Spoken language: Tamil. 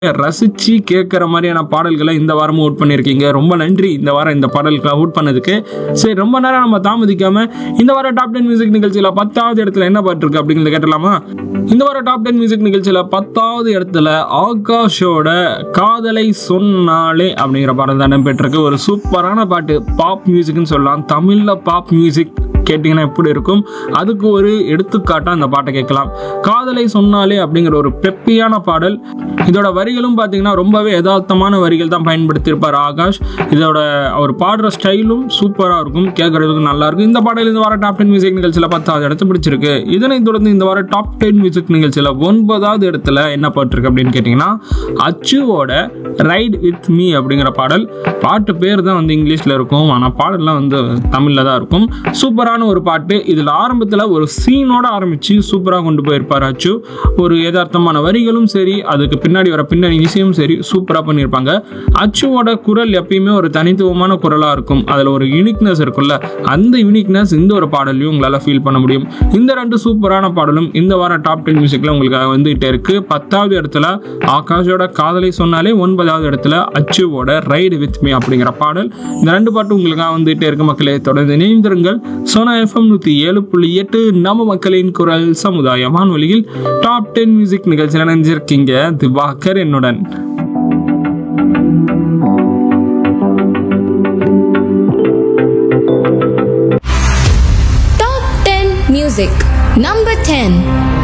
ரசிச்சு கேட்குற மாதிரியான பாடல்களை இந்த வாரமும் அவுட் பண்ணியிருக்கீங்க ரொம்ப நன்றி இந்த வாரம் இந்த பாடல்களை அவுட் பண்ணதுக்கு சரி ரொம்ப நேரம் நம்ம தாமதிக்காம இந்த வாரம் டாப் டென் மியூசிக் நிகழ்ச்சியில் பத்தாவது இடத்துல என்ன பாட்டு இருக்கு அப்படிங்கிறத கேட்டலாமா இந்த வாரம் டாப் டென் மியூசிக் நிகழ்ச்சியில் பத்தாவது இடத்துல ஆகாஷோட காதலை சொன்னாலே அப்படிங்கிற பாடல் தான் பெற்றிருக்கு ஒரு சூப்பரான பாட்டு பாப் மியூசிக்னு சொல்லலாம் தமிழில் பாப் மியூசிக் கேட்டிங்கன்னா எப்படி இருக்கும் அதுக்கு ஒரு எடுத்துக்காட்டாக அந்த பாட்டை கேட்கலாம் காதலை சொன்னாலே அப்படிங்கிற ஒரு பெப்பியான பாடல் இதோட வரிகளும் பார்த்தீங்கன்னா ரொம்பவே யதார்த்தமான வரிகள் தான் பயன்படுத்தியிருப்பார் ஆகாஷ் இதோட அவர் பாடுற ஸ்டைலும் சூப்பராக இருக்கும் கேட்கறதுக்கு நல்லா இருக்கும் இந்த பாடல் இந்த வாரம் டாப் டென் மியூசிக் நிகழ்ச்சியில் பத்தாவது இடத்து பிடிச்சிருக்கு இதனைத் தொடர்ந்து இந்த வாரம் டாப் டென் மியூசிக் நிகழ்ச்சியில் ஒன்பதாவது இடத்துல என்ன பாட்டிருக்கு அப்படின்னு கேட்டிங்கன்னா அச்சுவோட ரைட் வித் மீ அப்படிங்கிற பாடல் பாட்டு பேர் தான் வந்து இங்கிலீஷில் இருக்கும் ஆனால் பாடல்லாம் வந்து தமிழில் தான் இருக்கும் சூப்பரான ஒரு பாட்டு இதில் ஆரம்பத்தில் ஒரு சீனோட ஆரம்பித்து சூப்பராக கொண்டு போயிருப்பார் அச்சு ஒரு யதார்த்தமான வரிகளும் சரி அதுக்கு பின்னாடி வர பின்னணி விஷயமும் சரி சூப்பராக பண்ணியிருப்பாங்க அச்சுவோட குரல் எப்பயுமே ஒரு தனித்துவமான குரலாக இருக்கும் அதில் ஒரு யூனிக்னஸ் இருக்குல்ல அந்த யூனிக்னஸ் இந்த ஒரு பாடலையும் உங்களால் ஃபீல் பண்ண முடியும் இந்த ரெண்டு சூப்பரான பாடலும் இந்த வாரம் டாப் டென் மியூசிக்கில் உங்களுக்காக வந்துகிட்டே இருக்கு பத்தாவது இடத்துல ஆகாஷோட காதலை சொன்னாலே ஒன்பதாவது இடத்துல அச்சுவோட ரைடு வித் மீ அப்படிங்கிற பாடல் இந்த ரெண்டு பாட்டும் உங்களுக்காக வந்துகிட்டே இருக்கு மக்களே தொடர்ந்து இணைந்திருங்கள் சோனா எஃப்எம் நூற்றி ஏழு புள்ளி எட்டு நம்ம மக்களின் குரல் சமுதாய வானொலியில் டாப் டென் மியூசிக் நிகழ்ச்சியில் நினைஞ்சிருக்கீங்க திவாகர் என்னுடன் Top 10 Music Number 10